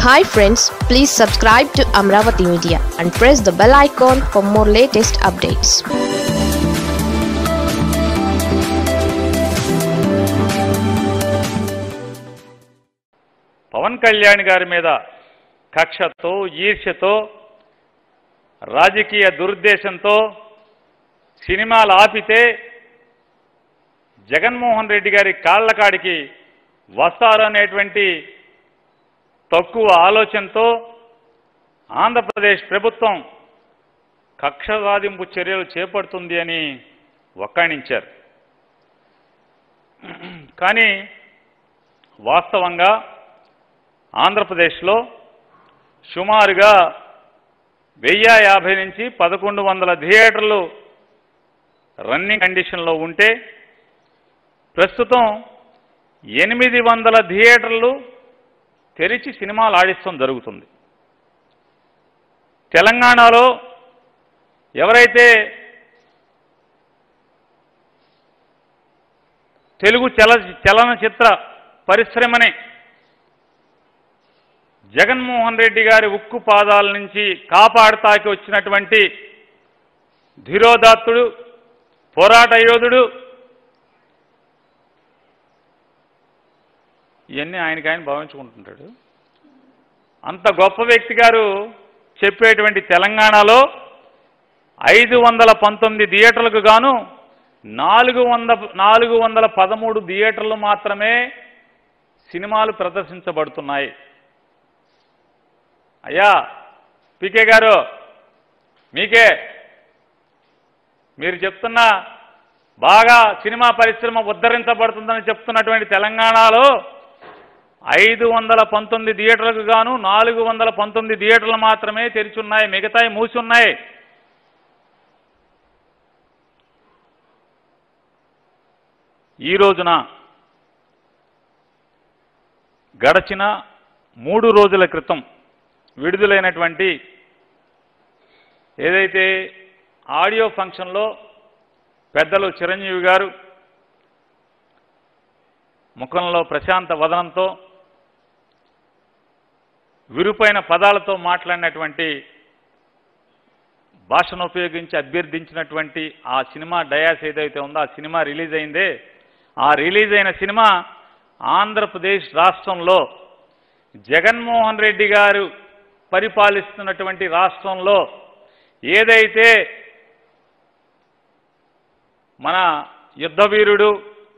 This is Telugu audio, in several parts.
hi friends please subscribe to Amaravati media and press the bell icon for more latest updates Pawan Kalyan గారి మీద కక్షతో ఈర్ష్యతో రాజకీయ దురుద్దేశంతో సినిమాలు ఆపితే జగన్మోహన్ రెడ్డి గారి కాళ్ళకాడికి వస్తారనేటువంటి తక్కువ ఆలోచనతో ఆంధ్రప్రదేశ్ ప్రభుత్వం కక్ష సాధింపు చర్యలు చేపడుతుంది అని వక్కాణించారు కానీ వాస్తవంగా ఆంధ్రప్రదేశ్లో సుమారుగా వెయ్యి యాభై నుంచి పదకొండు వందల థియేటర్లు రన్నింగ్ కండిషన్లో ఉంటే ప్రస్తుతం ఎనిమిది వందల థియేటర్లు తెరిచి సినిమాలు ఆడిస్తాం జరుగుతుంది తెలంగాణలో ఎవరైతే తెలుగు చల చలనచిత్ర పరిశ్రమని జగన్మోహన్ రెడ్డి గారి ఉక్కు పాదాల నుంచి కాపాడతాకి వచ్చినటువంటి ధీరోదాత్తుడు పోరాట యోధుడు ఇవన్నీ ఆయనకి ఆయన భావించుకుంటుంటాడు అంత గొప్ప వ్యక్తి గారు చెప్పేటువంటి తెలంగాణలో ఐదు వందల పంతొమ్మిది థియేటర్లకు గాను నాలుగు వంద నాలుగు వందల పదమూడు థియేటర్లు మాత్రమే సినిమాలు ప్రదర్శించబడుతున్నాయి అయ్యా పీకే గారు మీకే మీరు చెప్తున్న బాగా సినిమా పరిశ్రమ ఉద్ధరించబడుతుందని చెప్తున్నటువంటి తెలంగాణలో ఐదు వందల పంతొమ్మిది థియేటర్లకు గాను నాలుగు వందల పంతొమ్మిది థియేటర్లు మాత్రమే తెరిచున్నాయి మిగతాయి మూసి ఉన్నాయి ఈ రోజున గడచిన మూడు రోజుల క్రితం విడుదలైనటువంటి ఏదైతే ఆడియో ఫంక్షన్లో పెద్దలు చిరంజీవి గారు ముఖంలో ప్రశాంత వదనంతో విరుపైన పదాలతో మాట్లాడినటువంటి భాషను ఉపయోగించి అభ్యర్థించినటువంటి ఆ సినిమా డయాస్ ఏదైతే ఉందో ఆ సినిమా రిలీజ్ అయిందే ఆ రిలీజ్ అయిన సినిమా ఆంధ్రప్రదేశ్ రాష్ట్రంలో జగన్మోహన్ రెడ్డి గారు పరిపాలిస్తున్నటువంటి రాష్ట్రంలో ఏదైతే మన యుద్ధవీరుడు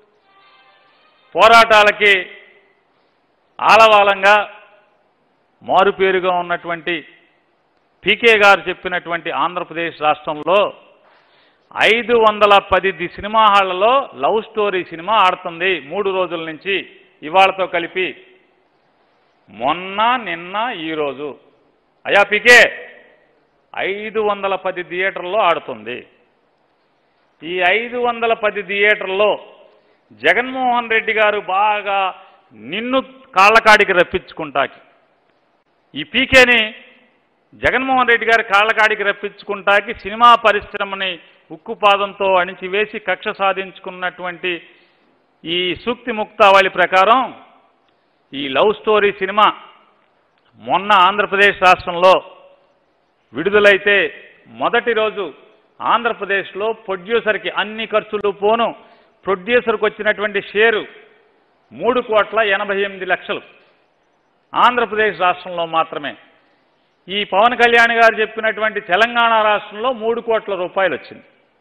పోరాటాలకి ఆలవాలంగా మారుపేరుగా ఉన్నటువంటి పీకే గారు చెప్పినటువంటి ఆంధ్రప్రదేశ్ రాష్ట్రంలో ఐదు వందల పది ది సినిమా హాళ్లలో లవ్ స్టోరీ సినిమా ఆడుతుంది మూడు రోజుల నుంచి ఇవాళతో కలిపి మొన్న నిన్న ఈరోజు అయా పీకే ఐదు వందల పది థియేటర్లో ఆడుతుంది ఈ ఐదు వందల పది థియేటర్లో జగన్మోహన్ రెడ్డి గారు బాగా నిన్ను కాళ్ళకాడికి రప్పించుకుంటాకి ఈ పీకేని జగన్మోహన్ రెడ్డి గారి కాళ్ళకాడికి రప్పించుకుంటాకి సినిమా పరిశ్రమని ఉక్కుపాదంతో అణిచివేసి కక్ష సాధించుకున్నటువంటి ఈ సూక్తి ముక్తావళి ప్రకారం ఈ లవ్ స్టోరీ సినిమా మొన్న ఆంధ్రప్రదేశ్ రాష్ట్రంలో విడుదలైతే మొదటి రోజు ఆంధ్రప్రదేశ్లో ప్రొడ్యూసర్కి అన్ని ఖర్చులు పోను ప్రొడ్యూసర్కి వచ్చినటువంటి షేరు మూడు కోట్ల ఎనభై ఎనిమిది లక్షలు ఆంధ్రప్రదేశ్ రాష్ట్రంలో మాత్రమే ఈ పవన్ కళ్యాణ్ గారు చెప్పినటువంటి తెలంగాణ రాష్ట్రంలో మూడు కోట్ల రూపాయలు వచ్చింది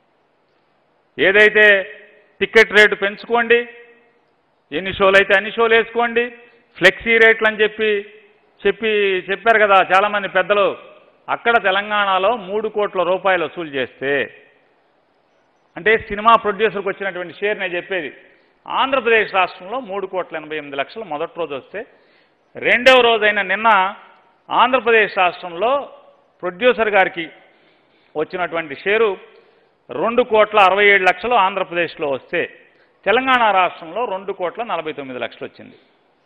ఏదైతే టికెట్ రేటు పెంచుకోండి ఎన్ని షోలు అయితే అన్ని షోలు వేసుకోండి ఫ్లెక్సీ రేట్లు అని చెప్పి చెప్పి చెప్పారు కదా చాలామంది పెద్దలు అక్కడ తెలంగాణలో మూడు కోట్ల రూపాయలు వసూలు చేస్తే అంటే సినిమా ప్రొడ్యూసర్కి వచ్చినటువంటి షేర్ నేను చెప్పేది ఆంధ్రప్రదేశ్ రాష్ట్రంలో మూడు కోట్ల ఎనభై ఎనిమిది లక్షలు మొదటి రోజు వస్తే రెండవ రోజైన నిన్న ఆంధ్రప్రదేశ్ రాష్ట్రంలో ప్రొడ్యూసర్ గారికి వచ్చినటువంటి షేరు రెండు కోట్ల అరవై ఏడు లక్షలు ఆంధ్రప్రదేశ్లో వస్తే తెలంగాణ రాష్ట్రంలో రెండు కోట్ల నలభై తొమ్మిది లక్షలు వచ్చింది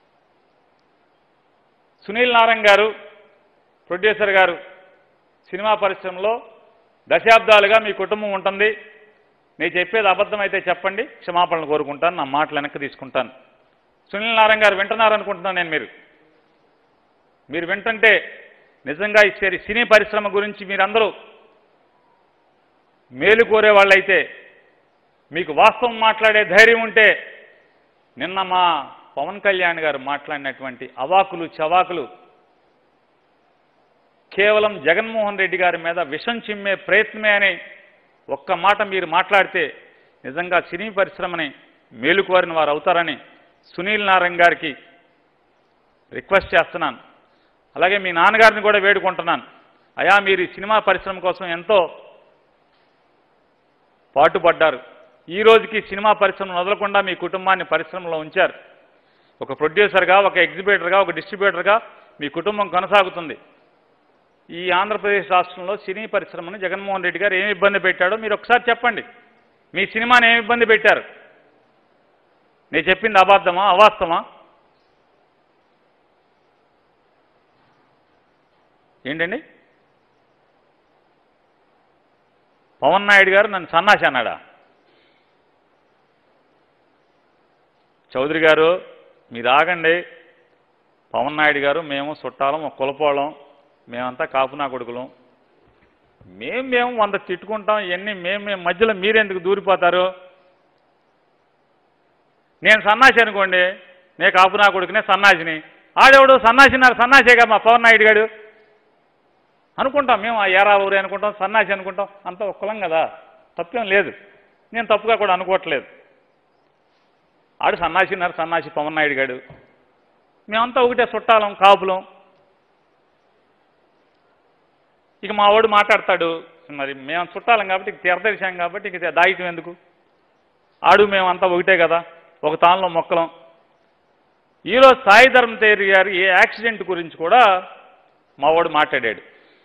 సునీల్ నారాయణ గారు ప్రొడ్యూసర్ గారు సినిమా పరిశ్రమలో దశాబ్దాలుగా మీ కుటుంబం ఉంటుంది నేను చెప్పేది అబద్ధమైతే చెప్పండి క్షమాపణలు కోరుకుంటాను నా మాటలు వెనక్కి తీసుకుంటాను సునీల్ నారాయణ గారు వింటున్నారనుకుంటున్నాను నేను మీరు మీరు వింటుంటే నిజంగా ఈ సరి- సినీ పరిశ్రమ గురించి మీరందరూ మేలు కోరే వాళ్ళైతే మీకు వాస్తవం మాట్లాడే ధైర్యం ఉంటే నిన్న మా పవన్ కళ్యాణ్ గారు మాట్లాడినటువంటి అవాకులు చవాకులు కేవలం జగన్మోహన్ రెడ్డి గారి మీద విషం చిమ్మే ప్రయత్నమే అని ఒక్క మాట మీరు మాట్లాడితే నిజంగా సినీ పరిశ్రమని మేలుకోరిన వారు అవుతారని సునీల్ నారాయణ గారికి రిక్వెస్ట్ చేస్తున్నాను అలాగే మీ నాన్నగారిని కూడా వేడుకుంటున్నాను అయా మీరు ఈ సినిమా పరిశ్రమ కోసం ఎంతో పాటుపడ్డారు ఈ రోజుకి సినిమా పరిశ్రమను వదలకుండా మీ కుటుంబాన్ని పరిశ్రమలో ఉంచారు ఒక ప్రొడ్యూసర్గా ఒక ఎగ్జిబిటర్గా ఒక డిస్ట్రిబ్యూటర్గా మీ కుటుంబం కొనసాగుతుంది ఈ ఆంధ్రప్రదేశ్ రాష్ట్రంలో సినీ పరిశ్రమను జగన్మోహన్ రెడ్డి గారు ఏమి ఇబ్బంది పెట్టాడో మీరు ఒకసారి చెప్పండి మీ సినిమాని ఏమి ఇబ్బంది పెట్టారు నేను చెప్పింది అబద్ధమా అవాస్తవమా ఏంటండి పవన్ నాయుడు గారు నన్ను సన్నాసి అన్నాడా చౌదరి గారు మీరు ఆగండి పవన్ నాయుడు గారు మేము చుట్టాలం ఒక కులపోళం మేమంతా కాపునా కొడుకులం మేము మేము వంద తిట్టుకుంటాం ఇవన్నీ మేము మేము మధ్యలో మీరెందుకు దూరిపోతారు నేను సన్నాసి అనుకోండి నేను కాపునా కొడుకునే సన్నాసిని ఆడెవడు సన్నాసినారు సన్నాసేగా మా పవన్ నాయుడు గారు అనుకుంటాం మేము ఆ ఏరా ఊరే అనుకుంటాం సన్నాసి అనుకుంటాం అంతా ఒక కులం కదా తప్పేం లేదు నేను తప్పుగా కూడా అనుకోవట్లేదు ఆడు సన్నాసినారు సన్నాసి పవన్ నాయుడు గారు మేమంతా ఒకటే చుట్టాలం కాపులం ఇక మా వాడు మాట్లాడతాడు మరి మేము చుట్టాలం కాబట్టి ఇక తీరదర్శాం కాబట్టి ఇక దాయితం ఎందుకు ఆడు మేమంతా ఒకటే కదా ఒక తానులో మొక్కలం ఈరోజు సాయి ధర్మ తేరి గారి ఏ యాక్సిడెంట్ గురించి కూడా మా వాడు మాట్లాడాడు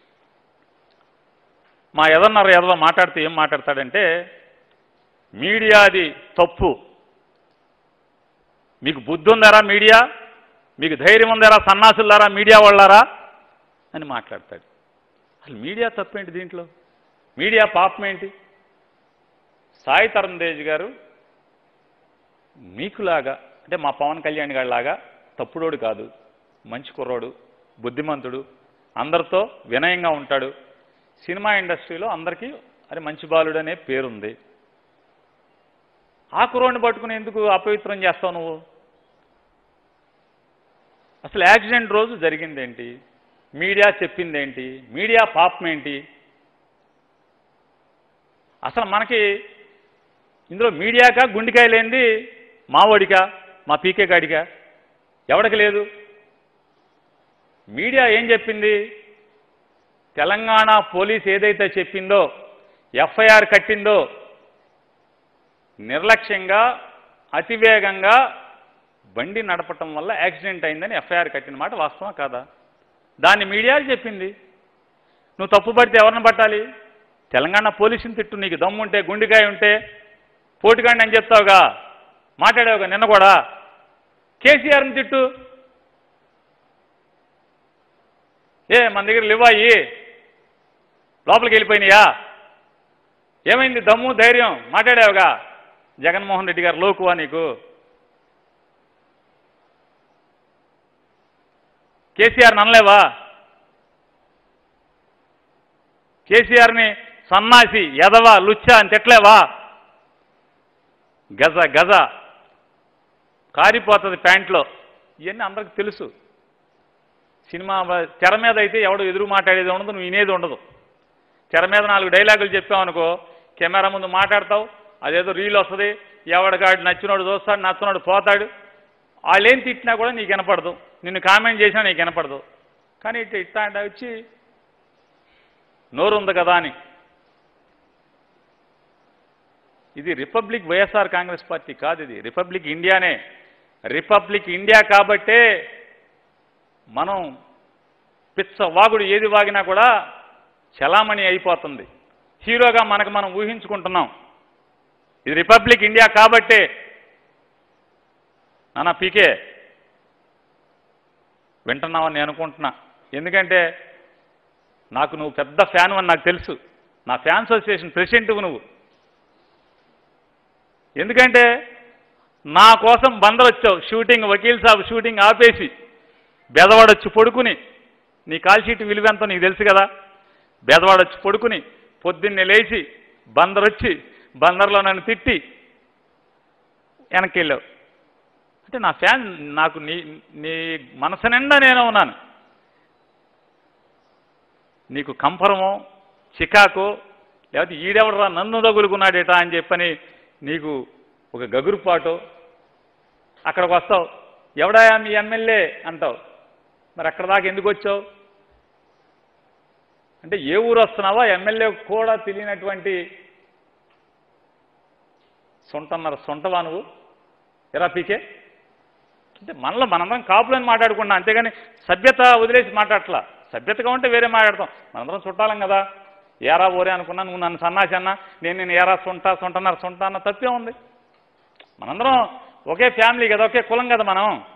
మా ఎదన్నర ఎదవ మాట్లాడితే ఏం మాట్లాడతాడంటే మీడియాది తప్పు మీకు బుద్ధి ఉందారా మీడియా మీకు ధైర్యం ఉందారా సన్నాసులారా మీడియా వాళ్ళారా అని మాట్లాడతాడు అసలు మీడియా తప్పేంటి దీంట్లో మీడియా పాపం ఏంటి సాయి తరుణ్ తేజ్ గారు మీకులాగా అంటే మా పవన్ కళ్యాణ్ గారి లాగా తప్పుడోడు కాదు మంచి కుర్రోడు బుద్ధిమంతుడు అందరితో వినయంగా ఉంటాడు సినిమా ఇండస్ట్రీలో అందరికీ అరే మంచి బాలుడు అనే పేరుంది ఆ కుర్రోడిని పట్టుకుని ఎందుకు అపవిత్రం చేస్తావు నువ్వు అసలు యాక్సిడెంట్ రోజు జరిగిందేంటి మీడియా చెప్పిందేంటి మీడియా పాపం ఏంటి అసలు మనకి ఇందులో మీడియాకా గుండెకాయ లేనిది మావోడికా మా పీకే గాడికా ఎవడికి లేదు మీడియా ఏం చెప్పింది తెలంగాణ పోలీస్ ఏదైతే చెప్పిందో ఎఫ్ఐఆర్ కట్టిందో నిర్లక్ష్యంగా అతివేగంగా బండి నడపటం వల్ల యాక్సిడెంట్ అయిందని ఎఫ్ఐఆర్ కట్టిన మాట వాస్తవం కాదా దాన్ని మీడియా చెప్పింది నువ్వు తప్పు పడితే ఎవరిని పట్టాలి తెలంగాణ పోలీసుని తిట్టు నీకు దమ్ముంటే గుండెకాయ ఉంటే పోటుగాండి అని చెప్తావుగా మాట్లాడావుగా నిన్న కూడా కేసీఆర్ని తిట్టు ఏ మన దగ్గర లివ్వాయి లోపలికి వెళ్ళిపోయినాయా ఏమైంది దమ్ము ధైర్యం మాట్లాడావుగా జగన్మోహన్ రెడ్డి గారు లోకువా నీకు కేసీఆర్ ననలేవా కేసీఆర్ని సన్నాసి ఎదవా లుచ్చా అని తిట్టలేవా గజ గజ కారిపోతుంది ప్యాంట్లో ఇవన్నీ అందరికి తెలుసు సినిమా వ- తెర మీద అయితే ఎవడు ఎదురు మాట్లాడేది ఉండదు నువ్వు వినేది ఉండదు తెర మీద నాలుగు డైలాగులు చెప్పావనుకో కెమెరా ముందు మాట్లాడతావు అదేదో రీల్ వస్తుంది ఎవడికాడు నచ్చినోడు చూస్తాడు నచ్చినోడు పోతాడు వాళ్ళు ఏం తిట్టినా కూడా నీకు వినపడదు నిన్ను కామెంట్ చేసినా నీకు వినపడదు కానీ ఇట్లా ఇట్లా అంటే వచ్చి నోరు ఉంది కదా అని ఇది రిపబ్లిక్ వైఎస్ఆర్ కాంగ్రెస్ పార్టీ కాదు ఇది రిపబ్లిక్ ఇండియానే రిపబ్లిక్ ఇండియా కాబట్టే మనం పిచ్చ వాగుడు ఏది వాగినా కూడా చలామణి అయిపోతుంది హీరోగా మనకు మనం ఊహించుకుంటున్నాం ఇది రిపబ్లిక్ ఇండియా కాబట్టే నాన్న పీకే వింటున్నావని నేను అనుకుంటున్నా ఎందుకంటే నాకు నువ్వు పెద్ద ఫ్యాన్ అని నాకు తెలుసు నా ఫ్యాన్స్ అసోసియేషన్ ప్రెసిడెంట్వు నువ్వు ఎందుకంటే నా కోసం బందరు వచ్చావు షూటింగ్ వకీల్ సాబ్ షూటింగ్ ఆపేసి బెదవాడొచ్చి పడుకుని నీ కాల్ షీట్ విలువ ఎంతో నీకు తెలుసు కదా బెదవాడు వచ్చి పడుకుని పొద్దున్నే లేచి బందర్ వచ్చి బందర్లో నన్ను తిట్టి వెనక్కి వెళ్ళావు అంటే నా ఫ్యాన్ నాకు నీ నీ మనసు నిండా నేను ఉన్నాను నీకు కంపరమో చికాకో లేకపోతే ఈడెవడరా నన్ను తగులుకున్నాడేట అని చెప్పని నీకు ఒక గగురుపాటో అక్కడికి వస్తావు ఎవడాయా మీ ఎమ్మెల్యే అంటావు మరి అక్కడ దాకా ఎందుకు వచ్చావు అంటే ఏ ఊరు వస్తున్నావా ఎమ్మెల్యే కూడా తెలియనటువంటి సొంటన్నర సొంటవా నువ్వు ఎరా పీకే అంటే మనలో మనందరం కాపులని మాట్లాడుకున్నాం అంతేగాని సభ్యత వదిలేసి మాట్లాడట్లా సభ్యతగా ఉంటే వేరే మాట్లాడతాం మనందరం చుట్టాలం కదా ఏరా ఓరే అనుకున్నా నువ్వు నన్ను సన్నాసి అన్నా నేను నేను ఏరా సొంట సొంటన్నర సొంట అన్న తప్పే ఉంది మనందరం ఒకే ఫ్యామిలీ కదా ఒకే కులం కదా మనం